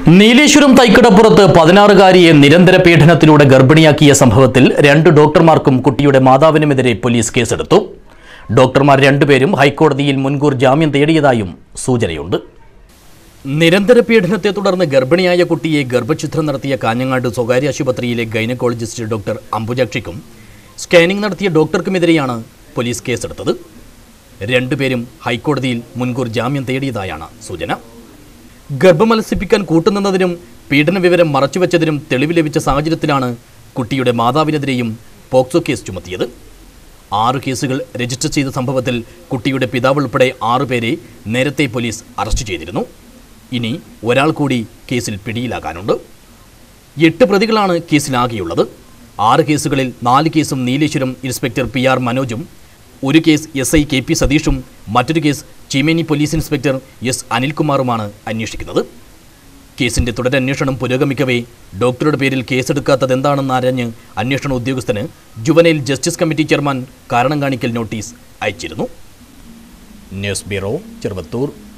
നീലേശ്വരം തൈക്കടപ്പുറത്ത് പതിനാറുകാരിയെ നിരന്തര പീഡനത്തിലൂടെ ഗർഭിണിയാക്കിയ സംഭവത്തിൽ രണ്ട് ഡോക്ടർമാർക്കും കുട്ടിയുടെ മാതാവിനുമെതിരെ പോലീസ് കേസെടുത്തു ഡോക്ടർമാർ രണ്ടുപേരും ഹൈക്കോടതിയിൽ മുൻകൂർ ജാമ്യം തേടിയതായും സൂചനയുണ്ട് നിരന്തര പീഡനത്തെ തുടർന്ന് ഗർഭിണിയായ കുട്ടിയെ ഗർഭഛിദ്രം നടത്തിയ കാഞ്ഞങ്ങാട് സ്വകാര്യ ആശുപത്രിയിലെ ഗൈനക്കോളജിസ്റ്റ് ഡോക്ടർ അംബുജാക്ഷിക്കും സ്കാനിംഗ് നടത്തിയ ഡോക്ടർക്കുമെതിരെയാണ് പോലീസ് കേസെടുത്തത് രണ്ടുപേരും ഹൈക്കോടതിയിൽ മുൻകൂർ ജാമ്യം തേടിയതായാണ് സൂചന ഗർഭമത്സിപ്പിക്കാൻ കൂട്ടുനിന്നതിനും പീഡന വിവരം മറച്ചുവെച്ചതിനും തെളിവ് ലഭിച്ച സാഹചര്യത്തിലാണ് കുട്ടിയുടെ മാതാവിനെതിരെയും പോക്സോ കേസ് ചുമത്തിയത് ആറ് കേസുകൾ രജിസ്റ്റർ ചെയ്ത സംഭവത്തിൽ കുട്ടിയുടെ പിതാവ് ഉൾപ്പെടെ ആറുപേരെ നേരത്തെ പോലീസ് അറസ്റ്റ് ചെയ്തിരുന്നു ഇനി ഒരാൾ കൂടി കേസിൽ പിടിയിലാകാനുണ്ട് എട്ട് പ്രതികളാണ് കേസിലാകെയുള്ളത് ആറ് കേസുകളിൽ നാല് കേസും നീലേശ്വരം ഇൻസ്പെക്ടർ പി ആർ മനോജും ഒരു case S I K P സതീഷും മറ്റൊരു case Cheemeni police inspector S അനിൽകുമാറുമാണ് അന്വേഷിക്കുന്നത് കേസിന്റെ തുടരന്വേഷണം പുരോഗമിക്കവേ ഡോക്ടറുടെ പേരിൽ കേസെടുക്കാത്തതെന്താണെന്ന് ആരഞ്ഞ് അന്വേഷണ ഉദ്യോഗസ്ഥന് ജുവനൈൽ ജസ്റ്റിസ് കമ്മിറ്റി ചെയർമാൻ കാരണം കാണിക്കൽ നോട്ടീസ് അയച്ചിരുന്നു ന്യൂസ് ബ്യൂറോ ചെറുവത്തൂർ